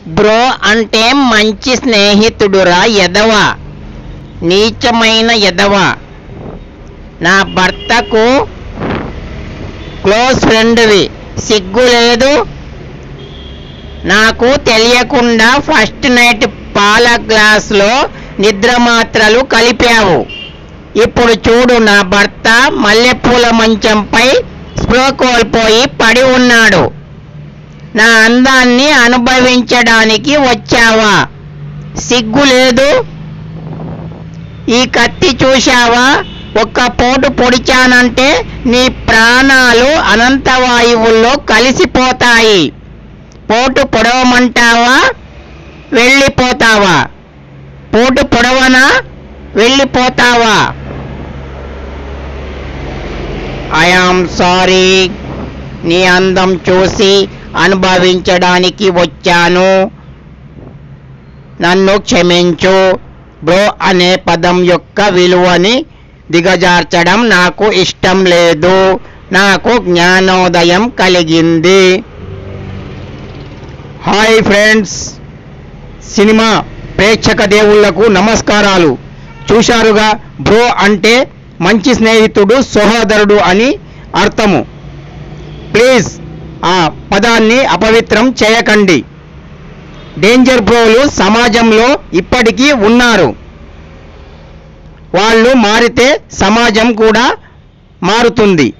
bro అంటే మంచి స్నేహితుడురా ఎదవ నీచమైన ఎదవ నా భర్తకు క్లోజ్ ఫ్రెండ్వి సిగ్గు లేదు నాకు తెలియకుండా ఫస్ట్ నైట్ పాల గ్లాస్లో నిద్ర మాత్రలు కలిపావు ఇప్పుడు చూడు నా భర్త మల్లెపూల మంచంపై స్పృహ కోల్పోయి పడి ఉన్నాడు నా అందాన్ని అనుభవించడానికి వచ్చావా సిగ్గు లేదు ఈ కత్తి చూశావా ఒక్క పోటు పొడిచానంటే నీ ప్రాణాలు అనంత వాయువుల్లో కలిసిపోతాయి పోటు పొడవమంటావా వెళ్ళిపోతావా పోటు పొడవనా వెళ్ళిపోతావా ఐఆమ్ సారీ నీ అందం చూసి అనుభవించడానికి వచ్చాను నన్ను క్షమించు బ్రో అనే పదం యొక్క విలువని దిగజార్చడం నాకు ఇష్టం లేదు నాకు జ్ఞానోదయం కలిగింది హాయ్ ఫ్రెండ్స్ సినిమా ప్రేక్షక దేవుళ్లకు నమస్కారాలు చూశారుగా బ్రో అంటే మంచి స్నేహితుడు సహోదరుడు అని అర్థము ప్లీజ్ ఆ పదాన్ని అపవిత్రం చేయకండి డేంజర్ బ్రోలు సమాజంలో ఇప్పటికీ ఉన్నారు వాళ్ళు మారితే సమాజం కూడా మారుతుంది